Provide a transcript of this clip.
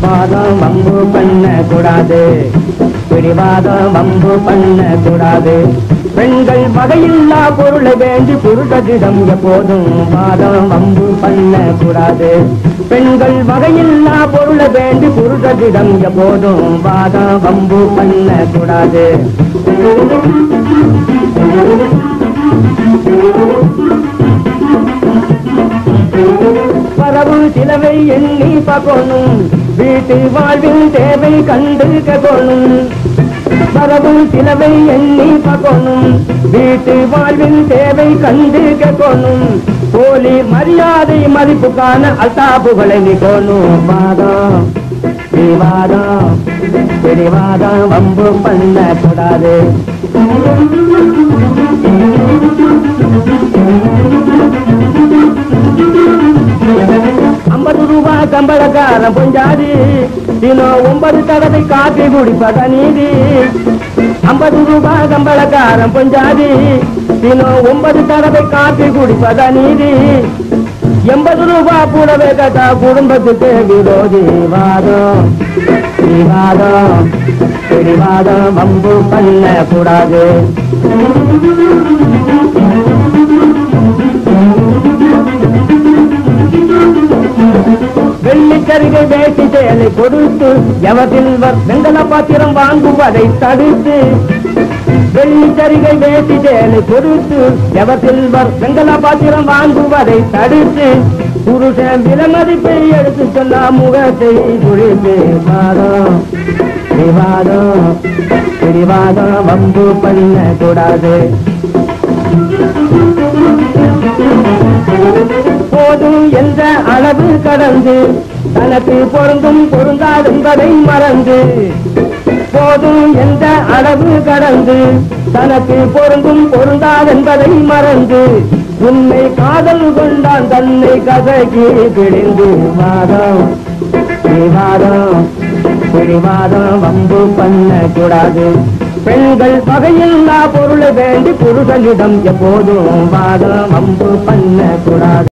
வாதம் வம்பு பண்ண கூடாது பிடிவாதம் வம்பு பண்ண கூடாது பெண்கள் வகையில்லா பொருளை வேண்டி புருஷரிடம் எப்போதும் வாதம் வம்பு பண்ண கூடாது பெண்கள் வகையில்லா பொருளை வேண்டி புருஷரிடம் எப்போதும் வாதம் வம்பு பண்ண கூடாது வரவு சிலவை எண்ணி பார்க்கணும் வீட்டு வாழ்வில் தேவை கண்டு ககோணும் வரவு சிலவை எண்ணி பார்க்கணும் வீட்டு வாழ்வில் தேவை கண்டு ககோணும் போலி மரியாதை மதிப்புக்கான அல்தாப்புகளை நிக்கணும் வாதம் விவாதம் பிடிவாதம் வம்பு பண்ண கூடாது ஐம்பது ரூபாய் சம்பளக்காரன் பொஞ்சாதி தினம் ஒன்பது தடவை காப்பி குடிப்பத நீதி ஐம்பது ரூபாய் சம்பளக்காரன் பொஞ்சாதி தினம் ஒன்பது தடவை காப்பி குடிப்பத நீதி எண்பது ரூபாய் கூடவே கட்டா குடும்பத்துக்கு விரோதி வாதம் விவாதம் பிடிவாதம் வம்பு பண்ண கூடாது வெள்ளிக்கருகை வேட்டி செயலை கொடுத்து எவசில்வர் வெங்கல பாத்திரம் வாங்குவதை தடுத்து வெள்ளிக்கருகை வேட்டி செயலை கொடுத்து எவசில்வர் வெங்கல பாத்திரம் வாங்குவதை தடுத்து புருஷன் விலமதிப்பை எடுத்து சொன்னா முகத்தை குழிப்பே வாதம் விவாதம் பிடிவாதம் வம்பு பண்ண கூடாது போதும் என்ற அளவு கடந்து தனக்கு பொருந்தும் பொருந்தாது என்பதை மறந்து போதும் என்ற அளவு கடந்து தனக்கு பொருந்தும் பொருந்தாது என்பதை மறந்து உன்னை காதல் கொண்டான் தன்னை கசக்கி பிடிந்து வாதம் விவாதம் பிடிவாதம் வம்பு பண்ண கூடாது பெண்கள் வகையில்லா பொருளை வேண்டி புருஷனிடம் எப்போதும் வாதம் வம்பு பண்ண கூடாது